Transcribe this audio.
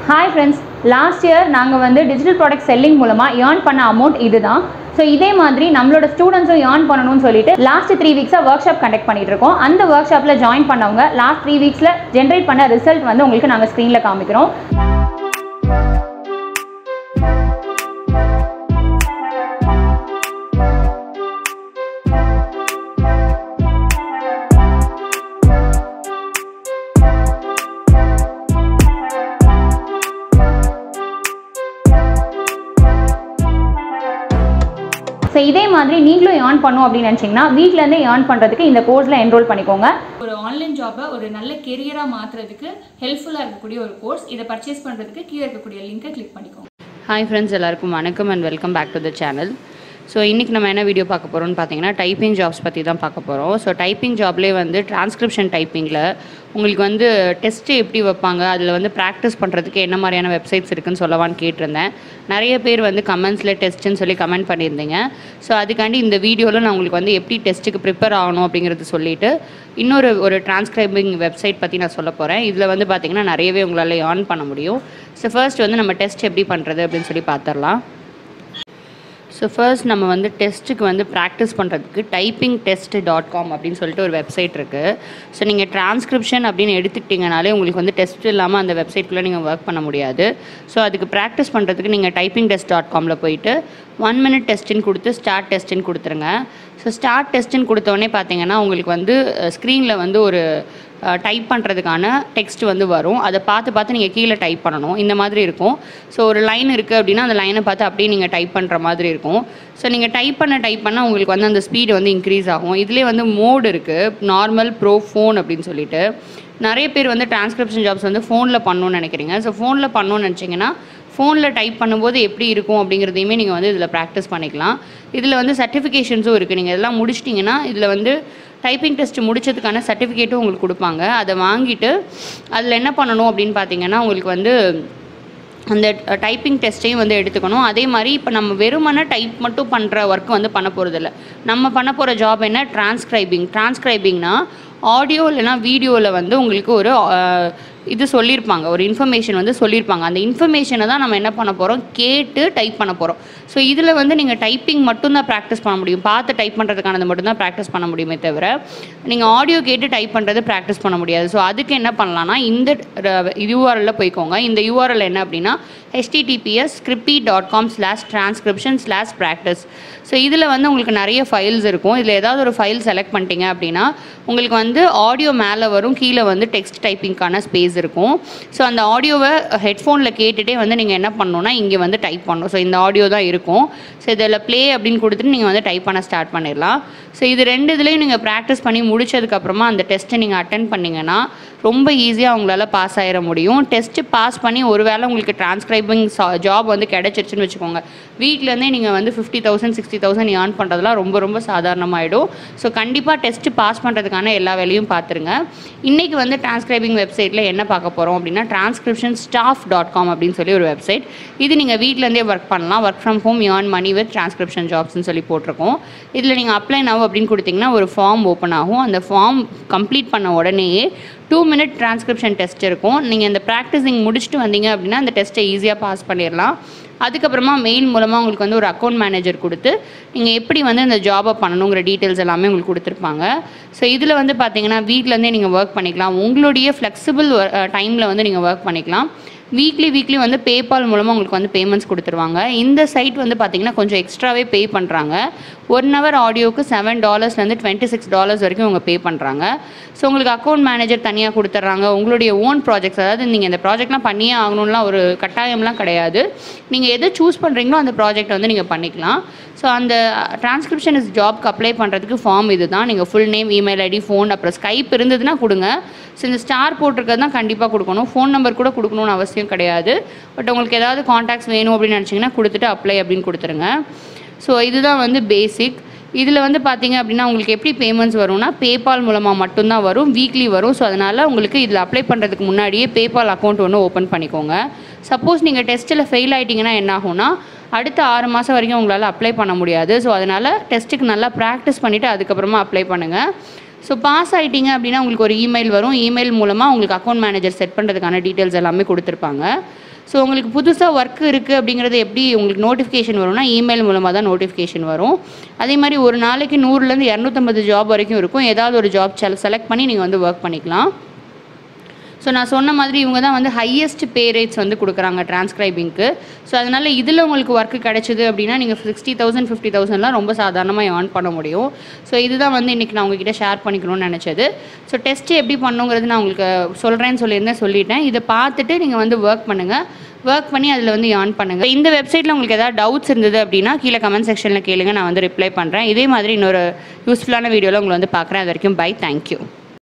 hi friends last year நாங்கள் வந்து digital product selling மூலமாக ஏர்ன் பண்ண அமௌண்ட் இதுதான் ஸோ இதே மாதிரி நம்மளோட ஸ்டூடெண்ட்ஸும் ஏர்ன் பண்ணணும்னு சொல்லிட்டு லாஸ்ட் த்ரீ வீக்ஸாக ஒர்க் ஷாப் கண்டக்ட் பண்ணிட்டு இருக்கோம் அந்த ஒர்க் ஷாப்பில் ஜாயின் பண்ணவங்க லாஸ்ட் த்ரீ வீக்ஸில் ஜென்ரேட் பண்ண ரிசல்ட் வந்து உங்களுக்கு நாங்கள் ஸ்க்ரீனில் காமிக்கிறோம் ஸோ இதே மாதிரி நீங்களும் ஏர்ன் பண்ணும் அப்படின்னு நினச்சிங்கன்னா வீட்டிலேருந்தே ஏர்ன் பண்ணுறதுக்கு இந்த கோர்ஸில் என்ரோல் பண்ணிக்கோங்க ஒரு ஆன்லைன் ஜாபை ஒரு நல்ல கெரியராக மாற்றுறதுக்கு ஹெல்ப்ஃபுல்லாக இருக்கக்கூடிய ஒரு கோர்ஸ் இதை பர்ச்சேஸ் பண்ணுறதுக்கு கீழே இருக்கக்கூடிய லிங்கை கிளிக் பண்ணிக்கோங்க ஹாய் ஃப்ரெண்ட்ஸ் எல்லாருக்கும் வணக்கம் and welcome back to the channel so இன்றைக்கி நம்ம என்ன வீடியோ பார்க்க போகிறோம்னு பார்த்தீங்கன்னா டைப்பிங் ஜாப்ஸ் பற்றி தான் பார்க்க போகிறோம் ஸோ டைப்பிங் ஜாப்லேயே வந்து டிரான்ஸ்கிரிப்ஷன் டைப்பிங்கில் உங்களுக்கு வந்து டெஸ்ட்டு எப்படி வைப்பாங்க அதில் வந்து ப்ராக்டிஸ் பண்ணுறதுக்கு என்ன மாதிரியான வெப்சைட்ஸ் இருக்குன்னு சொல்லவான்னு கேட்டிருந்தேன் நிறைய பேர் வந்து கமெண்ட்ஸில் டெஸ்ட்டுன்னு சொல்லி கமெண்ட் பண்ணியிருந்தீங்க ஸோ அதுக்காண்டி இந்த வீடியோவில் நான் உங்களுக்கு வந்து எப்படி டெஸ்ட்டுக்கு ப்ரிப்பேர் ஆகணும் அப்படிங்கிறது சொல்லிட்டு இன்னொரு ஒரு டிரான்ஸ்கிரைபிங் வெப்சைட் பற்றி நான் சொல்ல போகிறேன் இதில் வந்து பார்த்தீங்கன்னா நிறையவே உங்களால் ஏர்ன் பண்ண முடியும் ஸோ ஃபர்ஸ்ட் வந்து நம்ம டெஸ்ட் எப்படி பண்ணுறது அப்படின்னு சொல்லி பார்த்துடலாம் ஸோ ஃபர்ஸ்ட் நம்ம வந்து டெஸ்ட்டுக்கு வந்து ப்ராக்டிஸ் பண்ணுறதுக்கு டைப்பிங் டெஸ்ட் டாட் காம் அப்படின்னு சொல்லிட்டு ஒரு வெப்சைட் இருக்குது ஸோ நீங்கள் டிரான்ஸ்கிரிப்ஷன் அப்படின்னு எடுத்துக்கிட்டிங்கனாலே உங்களுக்கு வந்து டெஸ்ட் இல்லாமல் அந்த வெப்சைட்குள்ளே நீங்கள் ஒர்க் பண்ண முடியாது ஸோ அதுக்கு ப்ராக்டிஸ் பண்ணுறதுக்கு நீங்கள் டைப்பிங் டெஸ்ட் டாட் காமில் போயிட்டு ஒன் மினிட் டெஸ்ட்டுன்னு கொடுத்து ஸ்டார்ட் டெஸ்ட்டுன்னு கொடுத்துருங்க ஸோ ஸ்டார்ட் டெஸ்ட்டுன்னு கொடுத்தோடனே பார்த்தீங்கன்னா உங்களுக்கு வந்து ஸ்க்ரீனில் வந்து ஒரு டைப் பண்ணுறதுக்கான டெக்ஸ்ட் வந்து வரும் அதை பார்த்து பார்த்து நீங்கள் கீழே டைப் பண்ணணும் இந்த மாதிரி இருக்கும் ஸோ ஒரு லைன் இருக்குது அப்படின்னா அந்த லைனை பார்த்து அப்படியே நீங்கள் டைப் பண்ணுற மாதிரி இருக்கும் ஸோ நீங்கள் டைப் பண்ண டைப் பண்ணால் உங்களுக்கு வந்து அந்த ஸ்பீடு வந்து இன்க்ரீஸ் ஆகும் இதுலேயே வந்து மோடு இருக்குது நார்மல் ப்ரோ ஃபோன் அப்படின்னு சொல்லிட்டு நிறைய பேர் வந்து டிரான்ஸ்கிரிப்ஷன் ஜாப்ஸ் வந்து ஃபோனில் பண்ணணும்னு நினைக்கிறீங்க ஸோ ஃபோனில் பண்ணணும்னு நினச்சிங்கன்னா ஃபோனில் டைப் பண்ணும்போது எப்படி இருக்கும் அப்படிங்கிறதையுமே நீங்கள் வந்து இதில் ப்ராக்டிஸ் பண்ணிக்கலாம் இதில் வந்து சர்டிஃபிகேஷன்ஸும் இருக்குது நீங்கள் இதெல்லாம் முடிச்சிட்டிங்கன்னா இதில் வந்து டைப்பிங் டெஸ்ட் முடிச்சதுக்கான சர்டிஃபிகேட்டும் உங்களுக்கு கொடுப்பாங்க அதை வாங்கிட்டு அதில் என்ன பண்ணணும் அப்படின்னு பார்த்தீங்கன்னா உங்களுக்கு வந்து அந்த டைப்பிங் டெஸ்ட்டையும் வந்து எடுத்துக்கணும் அதே மாதிரி இப்போ நம்ம வெறுமனே டைப் மட்டும் பண்ணுற ஒர்க் வந்து பண்ண போகிறதில்ல நம்ம பண்ண போகிற ஜாப் என்ன டிரான்ஸ்கிரைபிங் டிரான்ஸ்கிரைபிங்னா ஆடியோ இல்லைனா வீடியோவில் வந்து உங்களுக்கு ஒரு அஹ், இது சொல்லியிருப்பாங்க ஒரு இன்ஃபர்மேஷன் வந்து சொல்லியிருப்பாங்க அந்த இன்ஃபர்மேஷனை தான் நம்ம என்ன பண்ண போகிறோம் கேட்டு டைப் பண்ண போகிறோம் ஸோ இதில் வந்து நீங்கள் டைப்பிங் மட்டும்தான் ப்ராக்டிஸ் பண்ண முடியும் பார்த்து டைப் பண்ணுறதுக்கானது மட்டும்தான் ப்ராக்டிஸ் பண்ண முடியுமே தவிர நீங்கள் ஆடியோ கேட்டு டைப் பண்ணுறது ப்ராக்டிஸ் பண்ண முடியாது ஸோ அதுக்கு என்ன பண்ணலாம்னா இந்த யூஆர்எல்ல போய்க்கோங்க இந்த யூஆர்எல் என்ன அப்படின்னா https Scribie dot com slash transcription slash practice so இதில் வந்து உங்களுக்கு நிறைய ஃபைல்ஸ் இருக்கும் இதில் ஏதாவது ஒரு ஃபைல் செலக்ட் பண்ணிட்டீங்க அப்படின்னா உங்களுக்கு வந்து ஆடியோ மேலே வரும் கீழே வந்து டெக்ஸ்ட் டைப்பிங்க்கான ஸ்பேஸ் இருக்கும் ஸோ அந்த ஆடியோவை ஹெட்ஃபோனில் கேட்டுகிட்டே வந்து நீங்கள் என்ன பண்ணணும்னா இங்கே வந்து டைப் பண்ணணும் ஸோ இந்த ஆடியோ தான் இருக்கும் ஸோ இதில் ப்ளே அப்படின்னு கொடுத்துட்டு நீங்கள் வந்து டைப் பண்ண ஸ்டார்ட் பண்ணிடலாம் ஸோ இது ரெண்டு இதுலேயும் நீங்கள் ப்ராக்டிஸ் பண்ணி முடிச்சதுக்கப்புறமா அந்த டெஸ்ட்டை நீங்கள் அட்டன் பண்ணிங்கன்னா ரொம்ப ஈஸியாக உங்களால் பாஸ் ஆயிட முடியும் டெஸ்ட்டு பாஸ் பண்ணி ஒருவேளை உங்களுக்கு டிரான்ஸ்கிரைபிங் ஜாப் வந்து கிடச்சிருச்சுன்னு வச்சுக்கோங்க வீட்டிலேருந்தே நீங்கள் வந்து fifty thousand sixty thousand earn பண்ணுறதுலாம் ரொம்ப ரொம்ப சாதாரணமாயிடும் ஸோ கண்டிப்பாக டெஸ்ட்டு பாஸ் பண்ணுறதுக்கான எல்லா வேலையும் பார்த்துருங்க இன்றைக்கி வந்து டிரான்ஸ்கிரைபிங் வெப்சைட்டில் என்ன பார்க்க போகிறோம் அப்படின்னா டிரான்ஸ்கிரிப்ஷன் ஸ்டாஃப் டாட் காம் அப்படின்னு சொல்லி ஒரு வெப்சைட் இது நீங்கள் வீட்டிலேருந்தே ஒர்க் பண்ணலாம் work from home earn money with transcription ஜாப்ஸ்னு சொல்லி போட்டிருக்கோம் இதில் நீங்கள் அப்ளை நவ் அப்படின்னு கொடுத்தீங்கன்னா ஒரு ஃபார்ம் ஓப்பன் ஆகும் அந்த ஃபார்ம் கம்ப்ளீட் பண்ண உடனேயே டூ மினிட் டிரான்ஸ்கிரிப்ஷன் டெஸ்ட் இருக்கும் நீங்கள் இந்த ப்ராக்டிஸிங் முடிச்சுட்டு வந்தீங்க அப்படின்னா அந்த டெஸ்ட்டை ஈஸியாக பாஸ் பண்ணிடலாம் அதுக்கப்புறமா மெயில் மூலமாக உங்களுக்கு வந்து ஒரு அக்கௌண்ட் மேனேஜர் கொடுத்து நீங்கள் எப்படி வந்து இந்த ஜாபை பண்ணணுங்கிற டீட்டெயில்ஸ் எல்லாமே உங்களுக்கு கொடுத்துருப்பாங்க ஸோ இதில் வந்து பார்த்தீங்கன்னா வீட்டிலேருந்தே நீங்கள் ஒர்க் பண்ணிக்கலாம் உங்களுடைய ஃப்ளெக்சிபிள் டைமில் வந்து நீங்கள் ஒர்க் பண்ணிக்கலாம் வீக்லி வீக்லி வந்து பேபால் மூலமாக உங்களுக்கு வந்து பேமெண்ட்ஸ் கொடுத்துருவாங்க இந்த சைட் வந்து பார்த்தீங்கன்னா கொஞ்சம் எக்ஸ்ட்ராவே பே பண்ணுறாங்க ஒன் ஹவர் ஆடியோக்கு செவன் டாலர்ஸ்லேருந்து டுவெண்ட்டி சிக்ஸ் டாலர்ஸ் வரைக்கும் அவங்க பே பண்ணுறாங்க ஸோ உங்களுக்கு அக்கௌண்ட் மேனேஜர் தனியாக கொடுத்துட்றாங்க உங்களுடைய ஓன் ப்ராஜெக்ட்ஸ் அதாவது நீங்கள் இந்த ப்ராஜெக்ட்லாம் பண்ணியே ஆகணும்லாம் ஒரு கட்டாயம்லாம் கிடையாது நீங்கள் எதை சூஸ் பண்ணுறீங்களோ அந்த ப்ராஜெக்ட் வந்து நீங்கள் பண்ணிக்கலாம் ஸோ அந்த டிரான்ஸ்கிரிப்ஷன் இஸ் ஜாப்க்கு அப்ளை பண்ணுறதுக்கு ஃபார்ம் இது தான் நீங்கள் full name email ID phone அப்புறம் ஸ்கைப் இருந்ததுன்னா கொடுங்க ஸோ இந்த ஸ்டார் போட்டிருக்கிறது தான் கண்டிப்பாக கொடுக்கணும் ஃபோன் நம்பர் கூட கொடுக்கணும்னு அவசியம் கிடையாது பட் உங்களுக்கு ஏதாவது காண்டாக்ட்ஸ் வேணும் அப்படின்னு நினச்சிங்கன்னா கொடுத்துட்டு அப்ளை அப்படின்னு கொடுத்துருங்க ஸோ இதுதான் வந்து பேசிக் இதில் வந்து பார்த்தீங்க அப்படின்னா உங்களுக்கு எப்படி பேமெண்ட்ஸ் வரும்னா பேபால் மூலமாக மட்டும்தான் வரும் வீக்லி வரும் ஸோ அதனால் உங்களுக்கு இதில் அப்ளை பண்ணுறதுக்கு முன்னாடியே பேபால் அக்கௌண்ட் ஒன்று ஓப்பன் பண்ணிக்கோங்க சப்போஸ் நீங்கள் டெஸ்ட்டில் ஃபெயில் ஆகிட்டிங்கன்னா என்ன ஆகும்னா அடுத்த ஆறு மாதம் வரைக்கும் உங்களால் அப்ளை பண்ண முடியாது ஸோ அதனால் டெஸ்ட்டுக்கு நல்லா ப்ராக்டிஸ் பண்ணிவிட்டு அதுக்கப்புறமா அப்ளை பண்ணுங்கள் ஸோ பாஸ் ஆகிட்டீங்க அப்படின்னா உங்களுக்கு ஒரு இமெயில் வரும் இமெயில் மூலமாக உங்களுக்கு அக்கௌண்ட் மேனேஜர் செட் பண்ணுறதுக்கான டீட்டெயில்ஸ் எல்லாமே கொடுத்துருப்பாங்க ஸோ உங்களுக்கு புதுசாக ஒர்க் இருக்குது அப்படிங்கிறது எப்படி உங்களுக்கு நோட்டிஃபிகேஷன் வரும்னா இமெயில் மூலமாக தான் நோட்டிஃபிகேஷன் வரும் அதே மாதிரி ஒரு நாளைக்கு நூறுலேருந்து இரநூத்தம்பது ஜாப் வரைக்கும் இருக்கும் ஏதாவது ஒரு ஜாப் செலக்ட் பண்ணி நீங்கள் வந்து ஒர்க் பண்ணிக்கலாம் ஸோ நான் சொன்ன மாதிரி இவங்க தான் வந்து ஹையஸ்ட் பே ரேட்ஸ் வந்து கொடுக்குறாங்க டிரான்ஸ்கிரைபிங்க்கு ஸோ அதனால் இதில் உங்களுக்கு ஒர்க் கிடைச்சிது அப்படின்னா நீங்கள் சிக்ஸ்டி தௌசண்ட் ஃபிஃப்டி தௌசண்ட்லாம் ரொம்ப சாதாரணமாக ஏர்ன் பண்ண முடியும் ஸோ இதுதான் வந்து இன்றைக்கி நான் உங்ககிட்ட ஷேர் பண்ணிக்கணும்னு நினச்சது ஸோ டெஸ்ட் எப்படி பண்ணுங்கிறது நான் உங்களுக்கு சொல்கிறேன்னு சொல்லியிருந்தேன் சொல்லிட்டேன் இதை பார்த்துட்டு நீங்கள் வந்து ஒர்க் பண்ணுங்கள் ஒர்க் பண்ணி அதில் வந்து ஏர்ன் பண்ணுங்கள் இந்த வெப்சைட்டில் உங்களுக்கு ஏதாவது டவுட்ஸ் இருந்தது அப்படின்னா கீழே கமெண்ட் செக்ஷனில் கேளுங்க நான் வந்து ரிப்ளை பண்ணுறேன் இதே மாதிரி இன்னொரு யூஸ்ஃபுல்லான வீடியோவில் உங்களை வந்து பார்க்குறேன் அது வரைக்கும் பை தேங்க்யூ